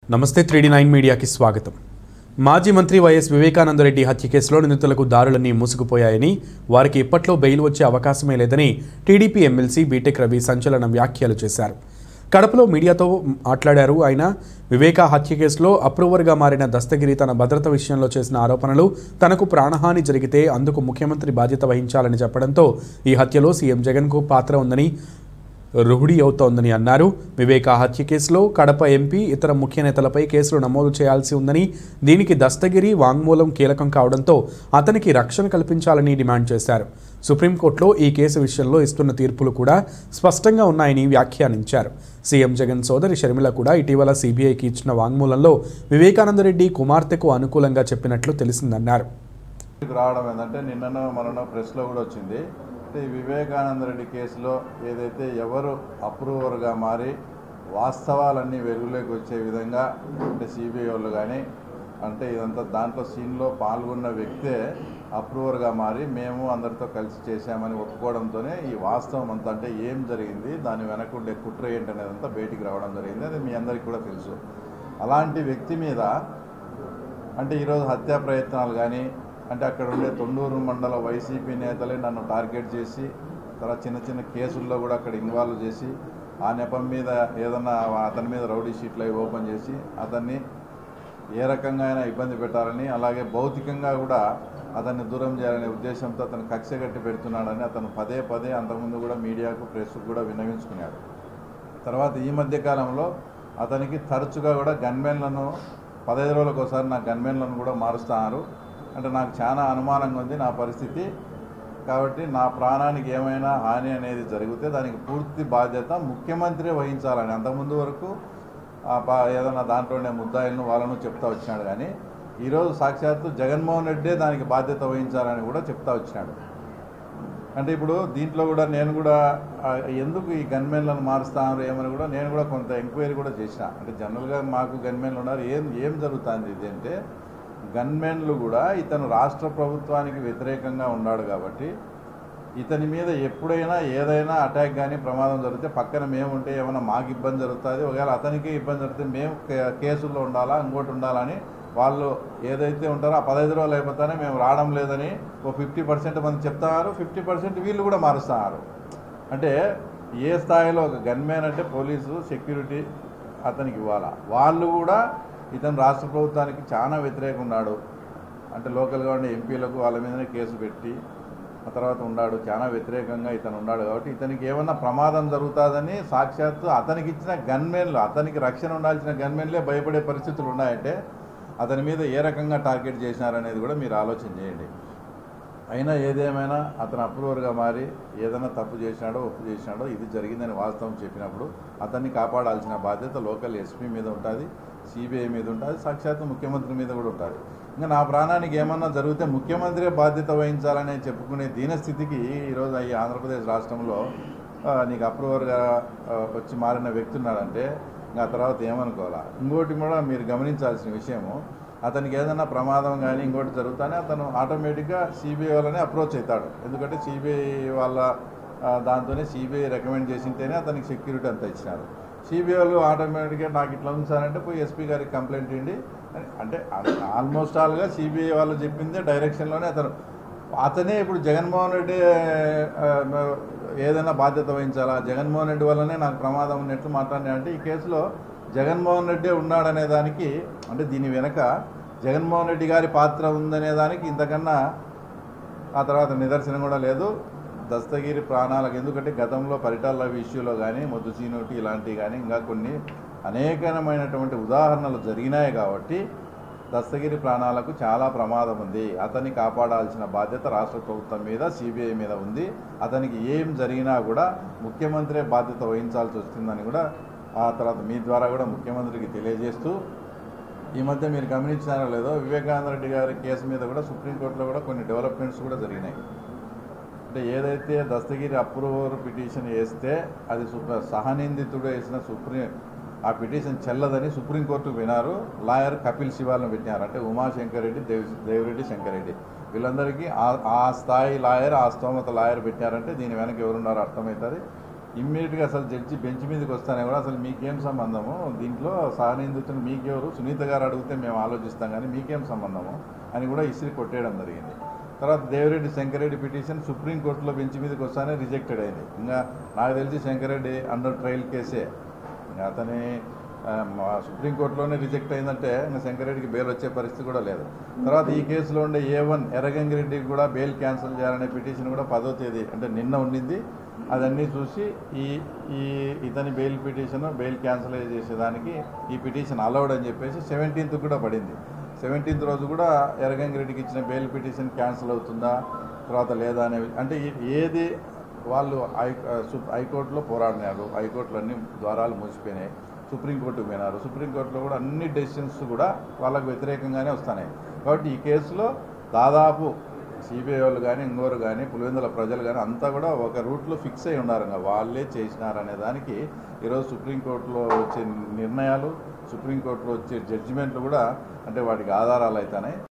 నమస్తే three D nine మీడియాకి స్వాగతం మాజీ మంత్రి వైఎస్ వివేకానందరెడ్డి హత్య కేసులో నిందితులకు దారులన్నీ మూసుకుపోయాయని వారికి ఇప్పట్లో బెయిల్ వచ్చే అవకాశమే లేదని టీడీపీ ఎమ్మెల్సీ బీటెక్ రవి సంచలన వ్యాఖ్యలు చేశారు కడపలో మీడియాతో మాట్లాడారు ఆయన వివేక హత్య కేసులో అప్రూవర్గా మారిన దస్తగిరి తన భద్రత విషయంలో చేసిన ఆరోపణలు తనకు ప్రాణహాని జరిగితే అందుకు ముఖ్యమంత్రి బాధ్యత వహించాలని చెప్పడంతో ఈ హత్యలో సీఎం జగన్కు పాత్ర ఉందని రుహుడి అవుతోందని అన్నారు వివేక హత్య కేసులో కడప ఎంపీ ఇతర ముఖ్య నేతలపై కేసులు నమోదు చేయాల్సి ఉందని దీనికి దస్తగిరి వాంగ్మూలం కీలకం కావడంతో అతనికి రక్షణ కల్పించాలని డిమాండ్ చేశారు సుప్రీంకోర్టులో ఈ కేసు విషయంలో ఇస్తున్న తీర్పులు కూడా స్పష్టంగా ఉన్నాయని వ్యాఖ్యానించారు సీఎం జగన్ సోదరి షర్మిల కూడా ఇటీవల సీబీఐకి ఇచ్చిన వాంగ్మూలంలో వివేకానందరెడ్డి కుమార్తెకు అనుకూలంగా చెప్పినట్లు తెలిసిందన్నారు ఇక్కడికి రావడం ఏంటంటే నిన్ననో మననో ప్రెస్లో కూడా వచ్చింది అంటే ఈ వివేకానంద రెడ్డి కేసులో ఏదైతే ఎవరు అప్రూవర్గా మారి వాస్తవాలన్నీ వెలుగులోకి వచ్చే విధంగా అంటే సిబిఐ వాళ్ళు కానీ అంటే ఇదంతా దాంట్లో సీన్లో పాల్గొన్న వ్యక్తే అప్రూవర్గా మారి మేము అందరితో కలిసి చేశామని ఒప్పుకోవడంతోనే ఈ వాస్తవం అంతా అంటే ఏం జరిగింది దాని వెనక ఉండే కుట్ర ఏంటనేదంతా బయటికి రావడం జరిగింది అది మీ అందరికీ కూడా తెలుసు అలాంటి వ్యక్తి మీద అంటే ఈరోజు హత్యా ప్రయత్నాలు కానీ అంటే అక్కడ ఉండే తొండూరు మండల వైసీపీ నేతలే నన్ను టార్గెట్ చేసి తర్వాత చిన్న చిన్న కేసుల్లో కూడా అక్కడ ఇన్వాల్వ్ చేసి ఆ నెపం మీద ఏదన్నా అతని మీద రౌడీ షీట్లు అవి ఓపెన్ చేసి అతన్ని ఏ రకంగా అయినా ఇబ్బంది పెట్టాలని అలాగే భౌతికంగా కూడా అతన్ని దూరం చేయాలనే ఉద్దేశంతో అతను కక్ష కట్టి పెడుతున్నాడని అతను పదే పదే అంతకుముందు కూడా మీడియాకు ప్రెస్కు కూడా విన్నవించుకున్నాడు తర్వాత ఈ మధ్య కాలంలో అతనికి తరచుగా కూడా గన్మెన్లను పదహైదు రోజులకు ఒకసారి నా గన్మెన్లను కూడా మారుస్తున్నారు అంటే నాకు చాలా అనుమానంగా ఉంది నా పరిస్థితి కాబట్టి నా ప్రాణానికి ఏమైనా హాని అనేది జరిగితే దానికి పూర్తి బాధ్యత ముఖ్యమంత్రి వహించాలని అంతకుముందు వరకు ఆ పా- ఏదైనా దాంట్లోనే ముద్దాయిలను వాళ్ళను చెప్తా వచ్చినాడు కానీ ఈరోజు సాక్షాత్తు జగన్మోహన్ రెడ్డే దానికి బాధ్యత వహించాలని కూడా చెప్తా వచ్చినాడు అంటే ఇప్పుడు దీంట్లో కూడా నేను కూడా ఆ, ఎందుకు ఈ గన్మెన్లను మారుస్తాను ఏమని కూడా నేను కూడా కొంత ఎంక్వైరీ కూడా చేసిన అంటే జనరల్గా మాకు గన్మెన్లు ఉన్నారు ఏం ఏం జరుగుతుంది ఇది అంటే గన్మెన్లు కూడా ఇతను రాష్ట్ర ప్రభుత్వానికి వ్యతిరేకంగా ఉన్నాడు కాబట్టి ఇతని మీద ఎప్పుడైనా ఏదైనా అటాక్ కానీ ప్రమాదం జరిగితే పక్కన మేము ఉంటే ఏమైనా మాకు ఇబ్బంది జరుగుతుంది ఒకవేళ అతనికి ఇబ్బంది జరిగితే మేము కే- కేసుల్లో ఉండాలా ఇంకోటి ఉండాలని వాళ్ళు ఏదైతే ఉంటారో ఆ పదహైదు రోజులు అయిపోతానే మేము రావడం లేదని ఓ ఫిఫ్టీ పర్సెంట్ మంది చెప్తున్నారు ఫిఫ్టీ పర్సెంట్ వీళ్ళు కూడా మారుస్తున్నారు అంటే ఏ స్థాయిలో ఒక గన్మ్యాన్ అంటే పోలీసు సెక్యూరిటీ అతనికి ఇవ్వాలా వాళ్ళు కూడా ఇతను రాష్ట్ర ప్రభుత్వానికి చాలా వ్యతిరేకంగా ఉన్నాడు అంటే లోకల్గా ఉండే ఎంపీలకు వాళ్ళ మీదనే కేసు పెట్టి ఆ తర్వాత ఉన్నాడు చాలా వ్యతిరేకంగా ఇతను ఉన్నాడు కాబట్టి ఇతనికి ఏమన్నా ప్రమాదం జరుగుతుందని సాక్షాత్తు అతనికి ఇచ్చిన గన్మెన్లు అతనికి రక్షణ ఉండాల్సిన గన్మెన్లే భయపడే పరిస్థితులు ఉన్నాయంటే అతని మీద ఏ రకంగా టార్గెట్ చేసినారనేది కూడా మీరు ఆలోచన చేయండి అయినా ఏదేమైనా అతను అప్రూవర్గా మారి ఏదైనా తప్పు చేసినాడో ఒప్పు చేసినాడో ఇది జరిగిందని వాస్తవం చెప్పినప్పుడు అతన్ని కాపాడాల్సిన బాధ్యత లోకల్ ఎస్పీ మీద ఉంటుంది సిబిఐ మీద ఉంటుంది సాక్షాత్తు ముఖ్యమంత్రి మీద కూడా ఉంటుంది ఇంకా నా ప్రాణానికి ఏమన్నా జరిగితే ముఖ్యమంత్రి బాధ్యత వహించాలని చెప్పుకునే దీనస్థితికి ఈరోజు ఈ ఆంధ్రప్రదేశ్ రాష్ట్రంలో ఆ, నీకు అప్రూవర్గా ఆ, వచ్చి మారిన వ్యక్తి ఉన్నాడంటే ఇంకా ఆ తర్వాత ఏమనుకోవాలా ఇంకోటి కూడా మీరు గమనించాల్సిన విషయము అతనికి ఏదైనా ప్రమాదం కానీ ఇంకోటి జరుగుతానే అతను ఆటోమేటిక్గా సిబిఐ వాళ్ళని అప్రోచ్ అవుతాడు ఎందుకంటే సిబిఐ వాళ్ళ ఆ, దాంతోనే సిబిఐ రికమెండ్ చేసింటేనే అతనికి సెక్యూరిటీ అంతా ఇచ్చినారు సిబిఐ వాళ్ళు ఆటోమేటిక్గా నాకు ఇట్లా ఉంచారంటే పోయి ఎస్పీ గారికి కంప్లైంట్ ఇవ్వండి అని- అంటే ఆల్మోస్ట్ ఆల్గా సిబిఐ వాళ్ళు చెప్పిందే డైరెక్షన్లోనే అతను అతనే ఇప్పుడు జగన్మోహన్ రెడ్డి ఆ, ఏదైనా బాధ్యత వహించాలా జగన్మోహన్ రెడ్డి వల్లనే నాకు ప్రమాదం ఉన్నట్లు మాట్లాడినా అంటే ఈ కేసులో జగన్మోహన్ రెడ్డి ఉన్నాడనే దానికి అంటే దీని వెనక జగన్మోహన్ రెడ్డి గారి పాత్ర ఉందనే దానికి ఇంతకన్నా ఆ తర్వాత నిదర్శనం కూడా లేదు దస్తగిరి ప్రాణాలకు ఎందుకంటే గతంలో పరిటాల ఇష్యూలో కానీ మొద్దు సీనోటి ఇలాంటివి కానీ ఇంకా కొన్ని అనేకమైనటువంటి ఉదాహరణలు జరిగినాయి కాబట్టి దస్తగిరి ప్రాణాలకు చాలా ప్రమాదం ఉంది అతన్ని కాపాడాల్సిన బాధ్యత రాష్ట్ర ప్రభుత్వం మీద సిబిఐ మీద ఉంది అతనికి ఏం జరిగినా కూడా ముఖ్యమంత్రి బాధ్యత వహించాల్సి వస్తుందని కూడా ఆ తర్వాత మీ ద్వారా కూడా ముఖ్యమంత్రికి తెలియజేస్తూ ఈ మధ్య మీరు గమనించారో లేదో వివేకానంద రెడ్డి గారి కేసు మీద కూడా సుప్రీంకోర్టులో కూడా కొన్ని డెవలప్మెంట్స్ కూడా జరిగినాయి అంటే ఏదైతే దస్తగిరి అప్రూవర్ పిటిషన్ వేస్తే అది సుప్ర సహనిందితుడు వేసిన సుప్రీం ఆ పిటిషన్ చెల్లదని సుప్రీంకోర్టుకు వినారు లాయర్ కపిల్ శివాలను పెట్టినారు అంటే ఉమాశంకర్ రెడ్డి దేవ్ దేవిరెడ్డి శంకరెడ్డి వీళ్ళందరికీ ఆ ఆ స్థాయి లాయర్ ఆ స్తోమత లాయర్ పెట్టారంటే దీని వెనక ఎవరున్నారో అర్థమవుతుంది ఇమ్మీడియట్గా అసలు జడ్జి బెంచ్ మీదకి వస్తానే కూడా అసలు మీకేం సంబంధము దీంట్లో సహనిందితులు మీకెవరు సునీత గారు అడిగితే మేము ఆలోచిస్తాం కానీ మీకేం సంబంధము అని కూడా ఇసిరి కొట్టేయడం జరిగింది తర్వాత దేవిరెడ్డి శంకరెడ్డి పిటిషన్ సుప్రీంకోర్టులో బెంచ్ మీదకి వస్తానే రిజెక్టెడ్ అయింది ఇంకా నాకు తెలిసి శంకరెడ్డి అండర్ ట్రయల్ కేసే ఇంకా అతని ఆ, మా సుప్రీంకోర్టులోనే రిజెక్ట్ అయిందంటే ఇంకా శంకరెడ్డికి బెయిల్ వచ్చే పరిస్థితి కూడా లేదు తర్వాత ఈ కేసులో ఉండే ఏ వన్ ఎర్రగంగిరెడ్డికి కూడా బెయిల్ క్యాన్సిల్ చేయాలనే పిటిషన్ కూడా పదో తేదీ అంటే నిన్న ఉండింది అదన్నీ చూసి ఈ ఈ ఇతని బెయిల్ పిటిషన్ బెయిల్ క్యాన్సిల్ చేసేదానికి ఈ పిటిషన్ అలౌడ్ అని చెప్పేసి సెవెంటీన్త్ కూడా పడింది సెవెంటీన్త్ రోజు కూడా ఎర్రగంగిరెడ్డికి ఇచ్చిన బెయిల్ పిటిషన్ క్యాన్సిల్ అవుతుందా తర్వాత లేదా అనే అంటే ఈ- ఏది వాళ్ళు హై సు- హైకోర్టులో పోరాడినారు హైకోర్టులో అన్ని ద్వారాలు మూసిపోయినాయి సుప్రీంకోర్టుకు పోయినారు సుప్రీంకోర్టులో కూడా అన్ని డెసిషన్స్ కూడా వాళ్ళకు వ్యతిరేకంగానే వస్తున్నాయి కాబట్టి ఈ కేసులో దాదాపు సిబిఐ వాళ్ళు కానీ ఇంకోరు కానీ పులివెందుల ప్రజలు కానీ అంతా కూడా ఒక రూట్లో ఫిక్స్ అయి ఉన్నారు ఇంకా వాళ్ళే చేసినారనే దానికి ఈరోజు సుప్రీంకోర్టులో వచ్చే నిర్ణయాలు సుప్రీంకోర్టులో వచ్చే జడ్జిమెంట్లు కూడా అంటే వాటికి ఆధారాలు అవుతున్నాయి